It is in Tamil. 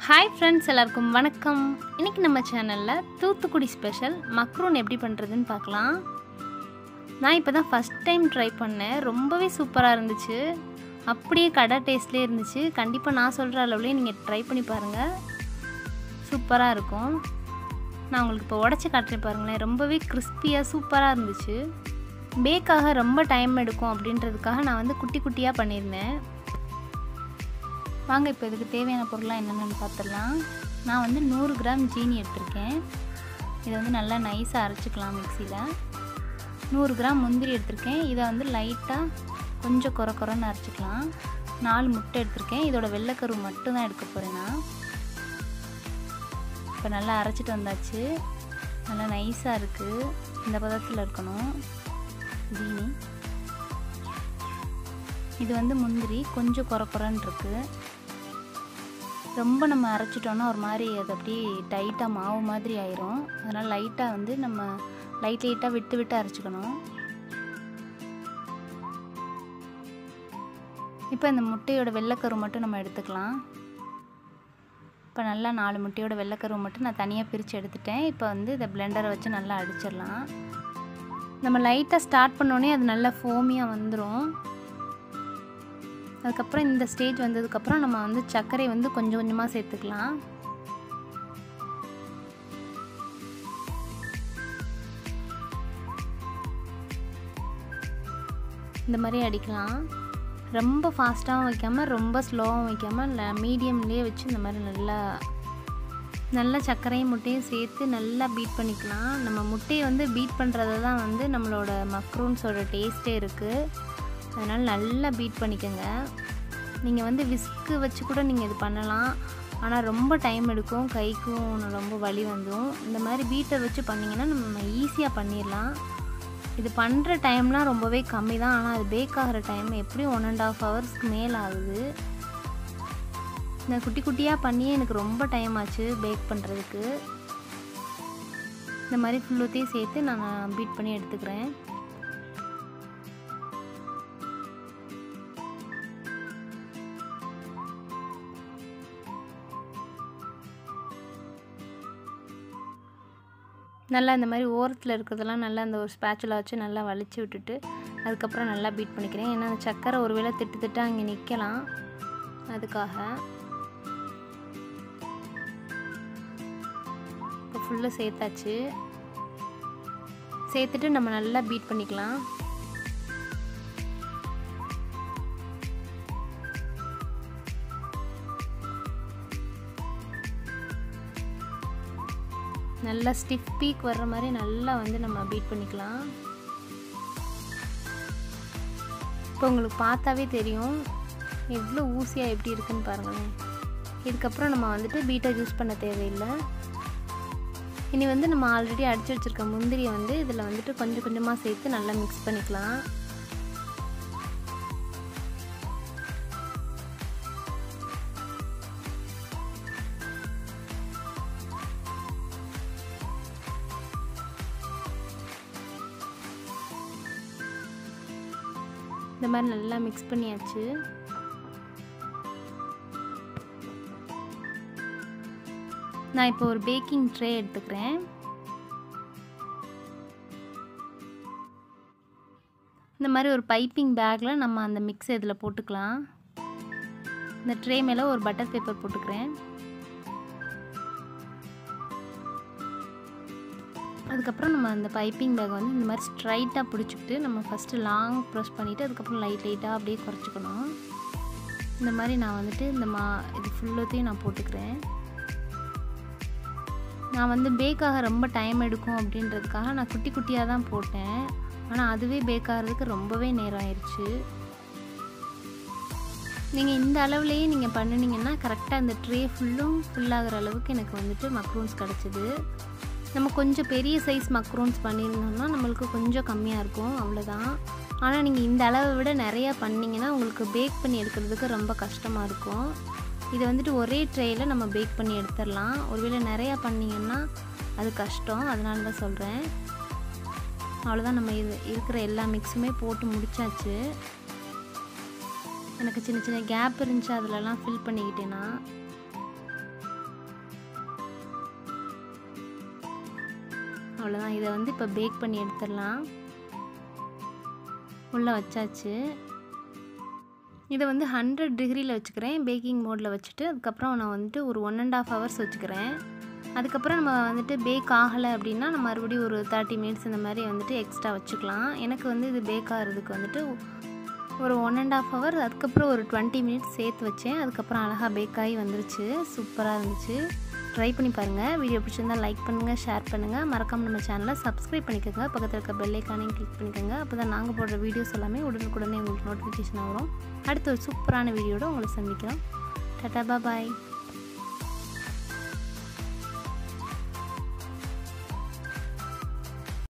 ஹாய் ஃப்ரெண்ட்ஸ் எல்லாருக்கும் வணக்கம் இன்றைக்கி நம்ம சேனலில் தூத்துக்குடி ஸ்பெஷல் மக்ரூன் எப்படி பண்ணுறதுன்னு பார்க்கலாம் நான் இப்போ தான் ஃபஸ்ட் டைம் ட்ரை பண்ணேன் ரொம்பவே சூப்பராக இருந்துச்சு அப்படியே கடை டேஸ்ட்லேயே இருந்துச்சு கண்டிப்பாக நான் சொல்கிற அளவுலேயே நீங்கள் ட்ரை பண்ணி பாருங்கள் சூப்பராக இருக்கும் நான் உங்களுக்கு இப்போ உடச்சி காட்டுறேன் பாருங்களேன் ரொம்பவே கிறிஸ்பியாக சூப்பராக இருந்துச்சு பேக்காக ரொம்ப டைம் எடுக்கும் அப்படின்றதுக்காக நான் வந்து குட்டி குட்டியாக பண்ணியிருந்தேன் வாங்க இப்போ இதுக்கு தேவையான பொருளாக என்னென்னு பார்த்துடலாம் நான் வந்து நூறு கிராம் ஜீனி எடுத்திருக்கேன் இதை வந்து நல்லா நைஸாக அரைச்சிக்கலாம் மிக்சியில் நூறு கிராம் முந்திரி எடுத்திருக்கேன் இதை வந்து லைட்டாக கொஞ்சம் குறை குறைன்னு அரைச்சிக்கலாம் நாலு முட்டை எடுத்திருக்கேன் இதோட வெள்ளைக்கரு மட்டும் தான் எடுக்க போகிறேன் நான் இப்போ நல்லா அரைச்சிட்டு வந்தாச்சு நல்லா நைஸாக இருக்குது இந்த பதத்தில் இருக்கணும் ஜீனி இது வந்து முந்திரி கொஞ்சம் குறை குறைன்னு இருக்குது ரொம்ப நம்ம அரைச்சிட்டோன்னா ஒரு மாதிரி அது அப்படியே டைட்டாக மாவு மாதிரி ஆயிரும் அதனால் லைட்டாக வந்து நம்ம லைட் லைட்டாக விட்டு விட்டு அரைச்சிக்கணும் இப்போ இந்த முட்டையோட வெள்ளைக்கரு மட்டும் நம்ம எடுத்துக்கலாம் இப்போ நல்லா நாலு முட்டையோட வெள்ளைக்கரு மட்டும் நான் தனியாக பிரித்து எடுத்துட்டேன் இப்போ வந்து இதை பிளெண்டரை வச்சு நல்லா அடிச்சிடலாம் நம்ம லைட்டாக ஸ்டார்ட் பண்ணோடனே அது நல்லா ஃபோமியாக வந்துடும் அதுக்கப்புறம் இந்த ஸ்டேஜ் வந்ததுக்கப்புறம் நம்ம வந்து சர்க்கரை வந்து கொஞ்சம் கொஞ்சமாக சேர்த்துக்கலாம் இந்த மாதிரி அடிக்கலாம் ரொம்ப ஃபாஸ்ட்டாகவும் வைக்காமல் ரொம்ப ஸ்லோவாகவும் வைக்காமல் மீடியம்லேயே வச்சு இந்த மாதிரி நல்லா நல்லா சர்க்கரையும் முட்டையும் சேர்த்து நல்லா பீட் பண்ணிக்கலாம் நம்ம முட்டையை வந்து பீட் பண்ணுறது தான் வந்து நம்மளோட மக்ரூன்ஸோட டேஸ்ட்டே இருக்குது அதனால் நல்லா பீட் பண்ணிக்கோங்க நீங்கள் வந்து விஸ்க்கு வச்சு கூட நீங்கள் இது பண்ணலாம் ஆனால் ரொம்ப டைம் எடுக்கும் கைக்கும் ரொம்ப வலி வந்துடும் இந்த மாதிரி பீட்டர் வச்சு பண்ணிங்கன்னா நம்ம ஈஸியாக பண்ணிடலாம் இது பண்ணுற டைம்லாம் ரொம்பவே கம்மி தான் ஆனால் அது பேக் ஆகிற டைம் எப்படியும் ஒன் அண்ட் ஆஃப் ஹவர்ஸ்க்கு மேலே ஆகுது இந்த குட்டி குட்டியாக பண்ணியே எனக்கு ரொம்ப டைம் ஆச்சு பேக் பண்ணுறதுக்கு இந்த மாதிரி ஃபுல்லுத்தையும் சேர்த்து நான் பீட் பண்ணி எடுத்துக்கிறேன் நல்லா இந்த மாதிரி ஓரத்தில் இருக்கிறதெல்லாம் நல்லா அந்த ஒரு ஸ்பேச்சுலா வச்சு நல்லா வலிச்சு விட்டுட்டு அதுக்கப்புறம் நல்லா பீட் பண்ணிக்கிறேன் ஏன்னா அந்த சக்கரை ஒரு வேளை திட்டு திட்டு அங்கே நிற்கலாம் அதுக்காக இப்போ ஃபுல்லாக சேர்த்தாச்சு சேர்த்துட்டு நம்ம நல்லா பீட் பண்ணிக்கலாம் நல்லா ஸ்டிஃப் பீக் வர்ற மாதிரி நல்லா வந்து நம்ம பீட் பண்ணிக்கலாம் இப்போ உங்களுக்கு பார்த்தாவே தெரியும் எவ்வளோ ஊசியாக எப்படி இருக்குன்னு பாருங்களேன் இதுக்கப்புறம் நம்ம வந்துட்டு பீட்டர் யூஸ் பண்ண தேவையில்லை இனி வந்து நம்ம ஆல்ரெடி அடித்து வச்சுருக்க முந்திரியை வந்து இதில் வந்துட்டு கொஞ்சம் கொஞ்சமாக சேர்த்து நல்லா மிக்ஸ் பண்ணிக்கலாம் இந்த மாதிரி நல்லா மிக்ஸ் பண்ணியாச்சு நான் இப்போ ஒரு பேக்கிங் ட்ரே எடுத்துக்கிறேன் இந்த மாதிரி ஒரு பைப்பிங் பேக்கில் நம்ம அந்த மிக்ஸ் இதில் போட்டுக்கலாம் இந்த ட்ரே மேலே ஒரு பட்டர் பேப்பர் போட்டுக்கிறேன் அதுக்கப்புறம் நம்ம அந்த பைப்பிங் பேக் வந்து இந்த மாதிரி ஸ்ட்ரைட்டாக பிடிச்சிக்கிட்டு நம்ம ஃபஸ்ட்டு லாங் ப்ரெஸ் பண்ணிவிட்டு அதுக்கப்புறம் லைட் லைட்டாக அப்படியே குறைச்சிக்கணும் இந்த மாதிரி நான் வந்துட்டு இந்த மா இது ஃபுல்லத்தையும் நான் போட்டுக்கிறேன் நான் வந்து பேக்காக ரொம்ப டைம் எடுக்கும் அப்படின்றதுக்காக நான் குட்டி குட்டியாக தான் போட்டேன் ஆனால் அதுவே பேக் ஆகிறதுக்கு ரொம்பவே நேரம் ஆயிடுச்சு நீங்கள் இந்த அளவுலேயே நீங்கள் பண்ணினீங்கன்னா கரெக்டாக இந்த ட்ரே ஃபுல்லும் ஃபுல்லாகிற அளவுக்கு எனக்கு வந்துட்டு மக்ரூன்ஸ் கிடச்சிது நம்ம கொஞ்சம் பெரிய சைஸ் மக்ரூன்ஸ் பண்ணியிருந்தோம்னா நம்மளுக்கு கொஞ்சம் கம்மியாக இருக்கும் அவ்வளோதான் ஆனால் நீங்கள் இந்த அளவை விட நிறையா பண்ணிங்கன்னா உங்களுக்கு பேக் பண்ணி எடுக்கிறதுக்கு ரொம்ப கஷ்டமாக இருக்கும் இது வந்துட்டு ஒரே ட்ரேயில் நம்ம பேக் பண்ணி எடுத்துடலாம் ஒருவேளை நிறையா பண்ணிங்கன்னா அது கஷ்டம் அதனால தான் சொல்கிறேன் அவ்வளோதான் நம்ம இது இருக்கிற எல்லா மிக்ஸுமே போட்டு முடிச்சாச்சு எனக்கு சின்ன சின்ன கேப் இருந்துச்சு அதிலலாம் ஃபில் பண்ணிக்கிட்டேன்னா அவ்வளோதான் இதை வந்து இப்போ பேக் பண்ணி எடுத்துடலாம் உள்ளே வச்சாச்சு இதை வந்து ஹண்ட்ரட் டிகிரியில் வச்சுக்கிறேன் பேக்கிங் மோடில் வச்சுட்டு அதுக்கப்புறம் நான் வந்துட்டு ஒரு ஒன் அண்ட் ஆஃப் ஹவர்ஸ் வச்சுக்கிறேன் அதுக்கப்புறம் நம்ம வந்துட்டு பேக் ஆகலை அப்படின்னா நம்ம மறுபடியும் ஒரு தேர்ட்டி மினிட்ஸ் இந்த மாதிரி வந்துட்டு எக்ஸ்ட்ரா வச்சுக்கலாம் எனக்கு வந்து இது பேக் ஆகிறதுக்கு வந்துட்டு ஒரு ஒன் அண்ட் ஆஃப் ஹவர் அதுக்கப்புறம் ஒரு டுவெண்ட்டி மினிட்ஸ் சேர்த்து வச்சேன் அதுக்கப்புறம் அழகாக பேக் ஆகி வந்துருச்சு சூப்பராக இருந்துச்சு ட்ரை பண்ணி பாருங்கள் வீடியோ பிடிச்சிருந்தா லைக் பண்ணுங்கள் ஷேர் பண்ணுங்கள் மறக்காமல் நம்ம சேனலை சப்ஸ்கிரைப் பண்ணிக்கோங்க பக்கத்தில் இருக்க பெல் ஐக்கானையும் கிளிக் பண்ணிக்கோங்க அப்போ தான் நாங்கள் போடுற வீடியோஸ் எல்லாமே உடனுக்குடனே உங்களுக்கு நோட்டிஃபிகேஷன் வரும் அடுத்த ஒரு சூப்பரான வீடியோட உங்களை சந்திக்கிறோம் டாட்டா பாய்